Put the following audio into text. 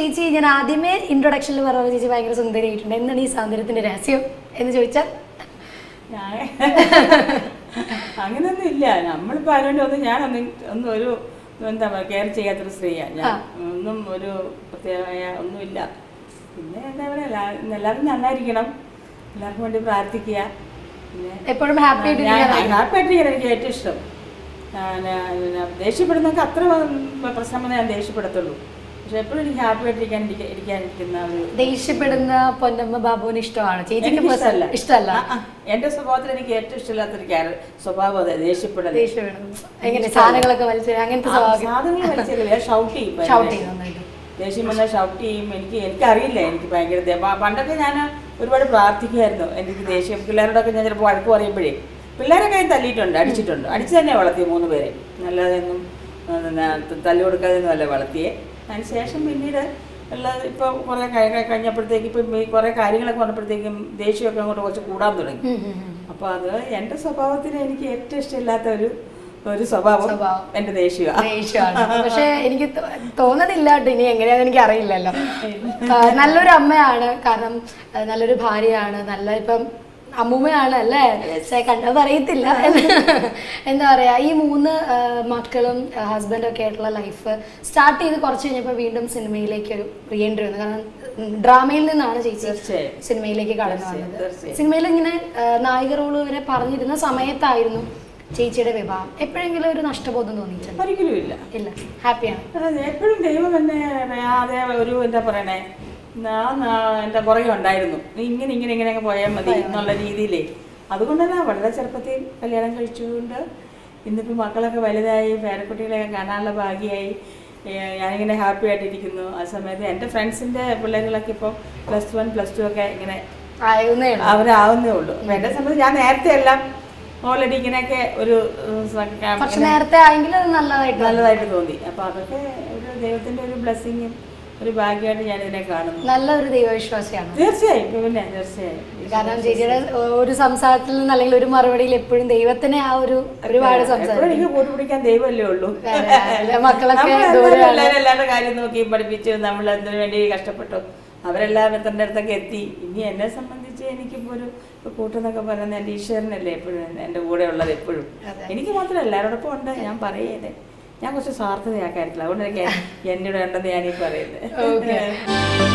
ചേച്ചി ഞാൻ ആദ്യമേ ഇൻട്രൊഡക്ഷനിൽ പറഞ്ഞ ചേച്ചി ഭയങ്കര സുന്ദരിയായിട്ടുണ്ട് എന്താണ് ഈ സൗന്ദര്യത്തിന്റെ രഹസ്യം എന്ന് ചോദിച്ചാൽ ഞാൻ അങ്ങനൊന്നും ഇല്ല നമ്മളിപ്പോ അതിനുവേണ്ടി ഒന്നും ഞാനൊന്നും ഒന്നും ഒരു എന്താ പറയുക കെയർ ചെയ്യാത്തൊരു സ്ത്രീയാണ് ഞാൻ ഒന്നും ഒരു പ്രത്യേകമായ ഒന്നുമില്ല പിന്നെ എന്താ പറയാ എല്ലാവരും നന്നായിരിക്കണം എല്ലാവർക്കും വേണ്ടി പ്രാർത്ഥിക്കുക പിന്നെ എപ്പോഴും ഹാപ്പി ആയിട്ട് ഇരിക്കാനാണ്. ഹാപ്പി ആയിട്ടിരിക്കാൻ എനിക്ക് ഏറ്റവും ഇഷ്ടം ദേഷ്യപ്പെടുന്നവർക്ക് അത്ര പ്രശ്നം വന്നാൽ ഞാൻ ദേഷ്യപ്പെടത്തുള്ളൂ പക്ഷെ എപ്പോഴും എനിക്ക് ഹാപ്പി ആയിട്ടിരിക്കാൻ ഇരിക്ക- ഇരിക്കാനിരിക്കുന്ന ഒരു ദേഷ്യപ്പെടുന്ന പൊന്നമ്മ ബാബുവിന് ഇഷ്ടമാണ് ചേച്ചിക്ക് എനിക്ക് personal- ഇഷ്ടമല്ല ആ, ആ. എന്റെ സ്വഭാവത്തിൽ എനിക്ക് ഏറ്റവും ഇഷ്ടമില്ലാത്തൊരു ക്യാര- സ്വഭാവം അതെ ദേഷ്യപ്പെടൽ ദേഷ്യപ്പെടുന്നു എങ്ങനെ സാധനങ്ങളൊക്കെ വലിച്ചു അങ്ങനത്തെ സ്വഭാവം സാധനങ്ങൾ വലിച്ചെറിയില്ല ഷൗട്ട് ചെയ്യും ഷൗട്ട് ഭയങ്കര. ചെയ്യും നന്നായിട്ട് ദേഷ്യം വന്നാൽ ഷൗട്ട് ചെയ്യും എനിക്ക് എനിക്കറിയില്ല എനിക്ക് ഭയങ്കര ദേ- പ- പണ്ടൊക്കെ ഞാൻ ഒരുപാട് പ്രാർത്ഥിക്കുമായിരുന്നു എനിക്ക് ദേഷ്യം പിള്ളേരോടൊക്കെ ഞാൻ ചിലപ്പോൾ വഴക്ക് പറയുമ്പോഴേ പിള്ളേരെ കൈ തല്ലിയിട്ടുണ്ട് അടിച്ചിട്ടുണ്ട് അടിച്ച് തന്നെ വളർത്തി മൂന്ന് പേരെ നല്ലതെ ഒന്നും തല്ലു കൊടുക്കാതെയൊന്നും അല്ല വളർത്തിയേ അതിന് ശേഷം പിന്നീട് ഉള്ള ഇപ്പോൾ കുറേ കഴി- കഴിഞ്ഞപ്പോഴത്തേക്ക് ഇപ്പം ഈ കുറേ കാര്യങ്ങളൊക്കെ വന്നപ്പോഴത്തേക്കും ദേഷ്യമൊക്കെ അങ്ങോട്ട് കുറച്ച് കൂടാൻ തുടങ്ങി ഉം, ഉം, ഉം. അപ്പോൾ അത് എൻ്റെ സ്വഭാവത്തിന് എനിക്ക് ഏറ്റവും ഇഷ്ടമില്ലാത്ത ഒരു ഒരു സ്വഭാവം സ്വഭാവം. എൻ്റെ ദേഷ്യമാണ് ദേഷ്യമാണ് പക്ഷെ എനിക്ക് തോ- തോന്നുന്നില്ല കേട്ടോ ഇനി എങ്ങനെയാന്ന് എനിക്ക് അറിയില്ലല്ലോ ആ, നല്ലൊരു അമ്മയാണ് കാരണം ആ, നല്ലൊരു ഭാര്യയാണ് നല്ല ഇപ്പം അമ്മൂമ്മയാണ് അല്ലേ പക്ഷെ കണ്ടത് അറിയത്തില്ല എന്താ പറയാ ഈ മൂന്ന് ആ, മക്കളും ഹസ്ബൻഡും ഒക്കെ ആയിട്ടുള്ള ലൈഫ് സ്റ്റാർട്ട് ചെയ്ത് കുറച്ച് കഴിഞ്ഞപ്പോൾ വീണ്ടും സിനിമയിലേക്ക് ഒരു റീ എൻട്രി വന്നു കാരണം ഡ്രാമയിൽ നിന്നാണ് ചേച്ചി തീർച്ചയായും. സിനിമയിലേക്ക് കടന്നു തീർച്ചയായും, വന്നത് തീർച്ചയായും. സിനിമയിൽ ഇങ്ങനെ ആ, നായിക റോള് വരെ പറഞ്ഞിരുന്ന സമയത്തായിരുന്നു ചേച്ചിയുടെ വിവാഹം എപ്പോഴെങ്കിലും ഒരു നഷ്ടബോധം തോന്നിയിട്ടുണ്ട് ഒരിക്കലും ഇല്ല ഇല്ല ഹാപ്പിയാണ് അതെ എപ്പോഴും ദൈവം തന്നെ അറിയാതെ ഒരു എന്താ പറയണേ ഞാൻ എൻ്റെ പുറകെ ഉണ്ടായിരുന്നു നീ ഇങ്ങനെ ഇങ്ങനെ ഇങ്ങനെ അങ്ങ് പോയാൽ മതി എന്നുള്ള രീതിയിലേ അതുകൊണ്ടല്ല വളരെ ചെറുപ്പത്തിൽ കല്യാണം കഴിച്ചുകൊണ്ട് ഇന്നിപ്പോൾ മക്കളൊക്കെ വലുതായി പേരക്കുട്ടികളെയൊക്കെ കാണാനുള്ള ഭാഗ്യമായി ഏഹ് ഞാനിങ്ങനെ ഹാപ്പി ആയിട്ടിരിക്കുന്നു ആ സമയത്ത് എൻ്റെ ഫ്രണ്ട്സിൻ്റെ പിള്ളേരുകളൊക്കെ ഇപ്പോൾ പ്ലസ് വൺ പ്ലസ് ടു ഒക്കെ ഇങ്ങനെ ആയിരുന്നേ ഉള്ളൂ. അവരാവുന്നേ ഉള്ളൂ അപ്പം എൻ്റെ സംബന്ധിച്ച് ഞാൻ നേരത്തെ എല്ലാം ഓൾറെഡി ഇങ്ങനെയൊക്കെ ഒരു ഉം, സ- പക്ഷെ ഇങ്ങനെ- നേരത്തെ ആയെങ്കിൽ അത് നല്ലതായിട്ട് നല്ലതായിട്ട് തോന്നി അപ്പൊ അതൊക്കെ ഒരു ദൈവത്തിന്റെ ഒരു ബ്ലെസ്സിങ്ങും ഒരു ഭാഗ്യമായിട്ട് ഞാൻ ഇതിനെ കാണുന്നു നല്ലൊരു ദൈവവിശ്വാസിയാണ് തീർച്ചയായും പിന്നെ തീർച്ചയായും കാരണം ചേച്ചിയുടെ ഒരു സംസാരത്തിൽ നിന്ന് അല്ലെങ്കിൽ ഒരു മറുപടിയിൽ എപ്പോഴും ദൈവത്തിനെ ആ ഒരു ഒരുപാട് എപ്പോഴും സംസാരിക്കും എനിക്ക് കൂട്ടുപിടിക്കാൻ ദൈവമല്ലേ ഉള്ളൂ വേറെ ആരുമില്ല. മക്കളൊക്കെ നമ്മളെല്ലാവരും ദൂരെയാണ്. എല്ലാവരും എല്ലാവരുടെ കാര്യം നോക്കി പഠിപ്പിച്ചു നമ്മൾ അതിനു വേണ്ടി കഷ്ടപ്പെട്ടു അവരെല്ലാം എത്തേണ്ട അടുത്തൊക്കെ എത്തി ഇനി എന്നെ സംബന്ധിച്ച് എനിക്കിപ്പോൾ ഒരു ഇപ്പൊ കൂട്ടെന്നൊക്കെ പറയുന്നത് എൻ്റെ ഈശ്വരനല്ലേ എപ്പോഴും എൻ്റെ കൂടെ ഉള്ളത് എപ്പോഴും അതെ. എനിക്ക് മാത്രമല്ല എല്ലാവരോടൊപ്പം ഉണ്ട് ഞാൻ പറയേനെ ഞാൻ കുറച്ച് സ്വാർത്ഥതയാ കാര്യത്തില്ല അതുകൊണ്ട് എനിക്ക് എൻ്റെ കൂടെ ഉണ്ടെന്ന് ഞാനീ Okay. പറയുന്നത്